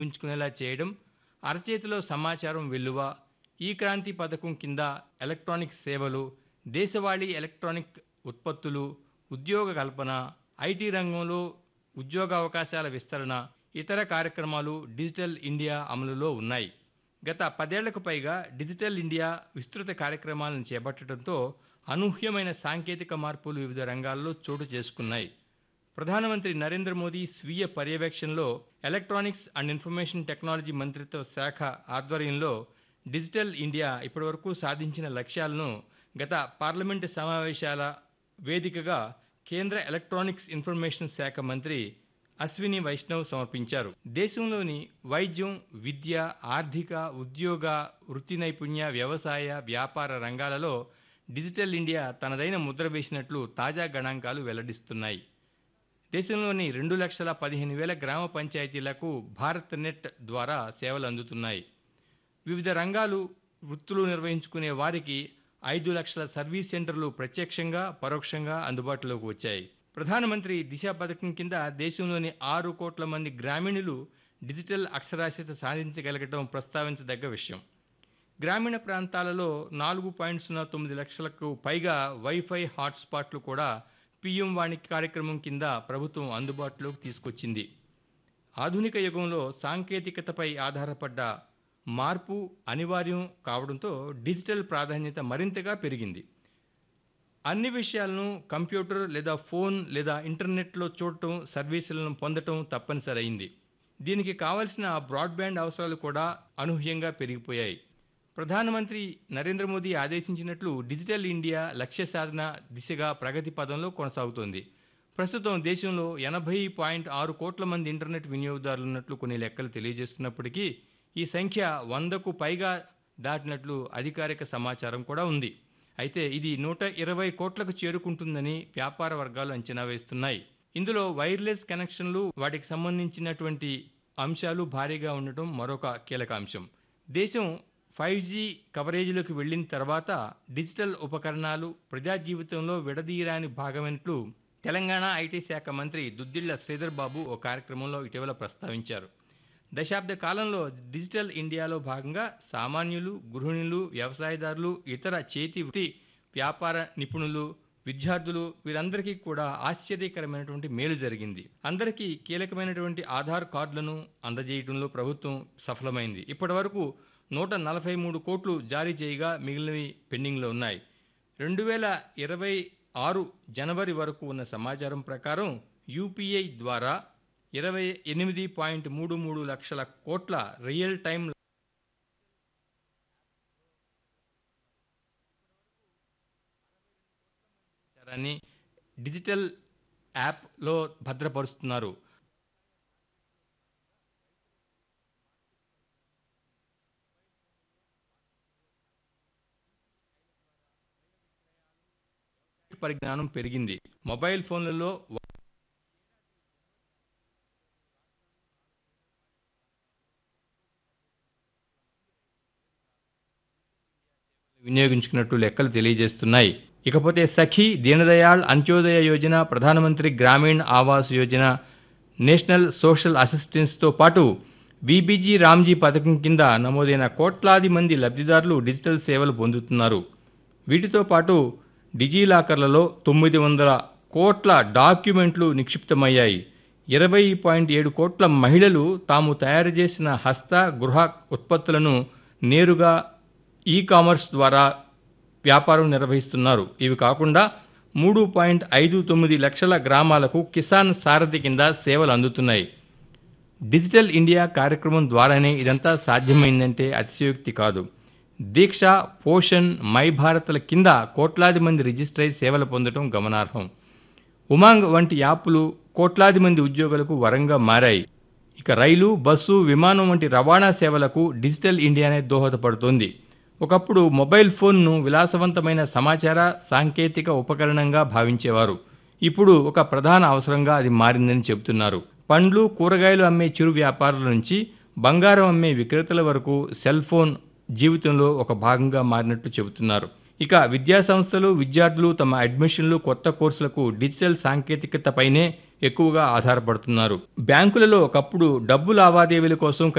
ఉంచుకునేలా చేయడం అరచేతిలో సమాచారం వెల్లువ ఈ క్రాంతి పథకం కింద ఎలక్ట్రానిక్ సేవలు దేశవాళీ ఎలక్ట్రానిక్ ఉత్పత్తులు ఉద్యోగ కల్పన ఐటీ రంగంలో ఉద్యోగావకాశాల విస్తరణ ఇతర కార్యక్రమాలు డిజిటల్ ఇండియా అమలులో ఉన్నాయి గత పదేళ్లకు పైగా డిజిటల్ ఇండియా విస్తృత కార్యక్రమాలను చేపట్టడంతో అనూహ్యమైన సాంకేతిక మార్పులు వివిధ రంగాల్లో చోటు చేసుకున్నాయి ప్రధానమంత్రి నరేంద్ర మోదీ స్వీయ పర్యవేక్షణలో ఎలక్ట్రానిక్స్ అండ్ ఇన్ఫర్మేషన్ టెక్నాలజీ మంత్రిత్వ శాఖ ఆధ్వర్యంలో డిజిటల్ ఇండియా ఇప్పటివరకు సాధించిన లక్ష్యాలను గత పార్లమెంటు సమావేశాల వేదికగా కేంద్ర ఎలక్ట్రానిక్స్ ఇన్ఫర్మేషన్ శాఖ మంత్రి అశ్విని వైష్ణవ్ సమర్పించారు దేశంలోని వైద్యం విద్య ఆర్థిక ఉద్యోగ వృత్తి నైపుణ్య వ్యవసాయ వ్యాపార రంగాలలో డిజిటల్ ఇండియా తనదైన ముద్ర వేసినట్లు తాజా గణాంకాలు వెల్లడిస్తున్నాయి దేశంలోని రెండు లక్షల పదిహేను వేల గ్రామ పంచాయతీలకు భారత్ నెట్ ద్వారా సేవలు అందుతున్నాయి వివిధ రంగాలు వృత్తులు నిర్వహించుకునే వారికి ఐదు లక్షల సర్వీస్ సెంటర్లు ప్రత్యక్షంగా పరోక్షంగా అందుబాటులోకి వచ్చాయి ప్రధానమంత్రి దిశ పథకం కింద దేశంలోని ఆరు కోట్ల మంది గ్రామీణులు డిజిటల్ అక్షరాస్యత సాధించగలగటం ప్రస్తావించదగ్గ విషయం గ్రామీణ ప్రాంతాలలో నాలుగు పాయింట్ సున్నా తొమ్మిది లక్షలకు పైగా వైఫై హాట్స్పాట్లు కూడా పిఎం వాణి కార్యక్రమం కింద ప్రభుత్వం అందుబాటులోకి తీసుకొచ్చింది ఆధునిక యుగంలో సాంకేతికతపై ఆధారపడ్డ మార్పు అనివార్యం కావడంతో డిజిటల్ ప్రాధాన్యత మరింతగా పెరిగింది అన్ని విషయాలను కంప్యూటర్ లేదా ఫోన్ లేదా ఇంటర్నెట్లో చూడటం సర్వీసులను పొందటం తప్పనిసరి అయింది దీనికి కావలసిన బ్రాడ్బ్యాండ్ అవసరాలు కూడా అనూహ్యంగా పెరిగిపోయాయి ప్రధానమంత్రి నరేంద్ర మోదీ ఆదేశించినట్లు డిజిటల్ ఇండియా లక్ష్య సాధన దిశగా ప్రగతి పదంలో కొనసాగుతోంది ప్రస్తుతం దేశంలో ఎనభై పాయింట్ ఆరు కోట్ల మంది ఇంటర్నెట్ వినియోగదారులు ఉన్నట్లు కొన్ని లెక్కలు తెలియజేస్తున్నప్పటికీ ఈ సంఖ్య వందకు పైగా దాటినట్లు అధికారిక సమాచారం కూడా ఉంది అయితే ఇది నూట ఇరవై కోట్లకు చేరుకుంటుందని వ్యాపార వర్గాలు అంచనా వేస్తున్నాయి ఇందులో వైర్లెస్ కనెక్షన్లు వాటికి సంబంధించినటువంటి అంశాలు భారీగా ఉండటం మరొక కీలక అంశం దేశం ఫైవ్ జీ కవరేజీలోకి వెళ్ళిన తర్వాత డిజిటల్ ఉపకరణాలు ప్రజా జీవితంలో విడదీయరాని భాగమైనట్లు తెలంగాణ ఐటీ శాఖ మంత్రి దుద్దిళ్ల శ్రీధర్ బాబు ఓ కార్యక్రమంలో ఇటీవల ప్రస్తావించారు దశాబ్ద కాలంలో డిజిటల్ ఇండియాలో భాగంగా సామాన్యులు గృహిణులు వ్యవసాయదారులు ఇతర చేతి వృత్తి వ్యాపార నిపుణులు విద్యార్థులు వీరందరికీ కూడా ఆశ్చర్యకరమైనటువంటి మేలు జరిగింది అందరికీ కీలకమైనటువంటి ఆధార్ కార్డులను అందజేయడంలో ప్రభుత్వం సఫలమైంది ఇప్పటి వరకు నూట నలభై మూడు కోట్లు జారీ చేయగా మిగిలినవి పెండింగ్లో ఉన్నాయి రెండు వేల ఇరవై ఆరు జనవరి వరకు ఉన్న సమాచారం ప్రకారం యూపీఐ ద్వారా ఇరవై ఎనిమిది పాయింట్ మూడు మూడు లక్షల కోట్ల రియల్ టైం సమాచారాన్ని డిజిటల్ యాప్లో భద్రపరుస్తున్నారు పరిజ్ఞానం పెరిగింది మొబైల్ ఫోన్లలో వినియోగించుకున్నట్టు లెక్కలు తెలియజేస్తున్నాయి ఇకపోతే సఖీ దీనదయాళ్ అంత్యోదయ యోజన ప్రధానమంత్రి గ్రామీణ్ ఆవాస్ యోజన నేషనల్ సోషల్ అసిస్టెన్స్తో పాటు బీబీజీ రామ్జీ పథకం కింద నమోదైన కోట్లాది మంది లబ్ధిదారులు డిజిటల్ సేవలు పొందుతున్నారు వీటితో పాటు డిజీలాకర్లలో తొమ్మిది వందల కోట్ల డాక్యుమెంట్లు నిక్షిప్తమయ్యాయి ఇరవై పాయింట్ ఏడు కోట్ల మహిళలు తాము తయారు చేసిన హస్త గృహ ఉత్పత్తులను నేరుగా ఈ కామర్స్ ద్వారా వ్యాపారం నిర్వహిస్తున్నారు ఇవి కాకుండా మూడు పాయింట్ ఐదు తొమ్మిది లక్షల గ్రామాలకు కిసాన్ సారథి కింద సేవలు అందుతున్నాయి డిజిటల్ ఇండియా కార్యక్రమం ద్వారానే ఇదంతా సాధ్యమైందంటే అతిశయోక్తి కాదు దీక్ష పోషణ్ మై భారత్ల కింద కోట్లాది మంది రిజిస్టర్ అయి సేవలు పొందడం గమనార్హం ఉమాంగ్ వంటి యాప్లు కోట్లాది మంది ఉద్యోగులకు వరంగా మారాయి ఇక రైలు బస్సు విమానం వంటి రవాణా సేవలకు డిజిటల్ ఇండియానే దోహదపడుతోంది ఒకప్పుడు మొబైల్ ఫోన్ను విలాసవంతమైన సమాచార సాంకేతిక ఉపకరణంగా భావించేవారు ఇప్పుడు ఒక ప్రధాన అవసరంగా అది మారిందని చెబుతున్నారు పండ్లు కూరగాయలు అమ్మే చిరు వ్యాపారుల నుంచి బంగారం అమ్మే విక్రేతల వరకు సెల్ ఫోన్ జీవితంలో ఒక భాగంగా మారినట్టు చెబుతున్నారు ఇక విద్యా సంస్థలు విద్యార్థులు తమ అడ్మిషన్లు కొత్త కోర్సులకు డిజిటల్ సాంకేతికతపైనే ఎక్కువగా ఆధారపడుతున్నారు బ్యాంకులలో ఒకప్పుడు డబ్బు లావాదేవీల కోసం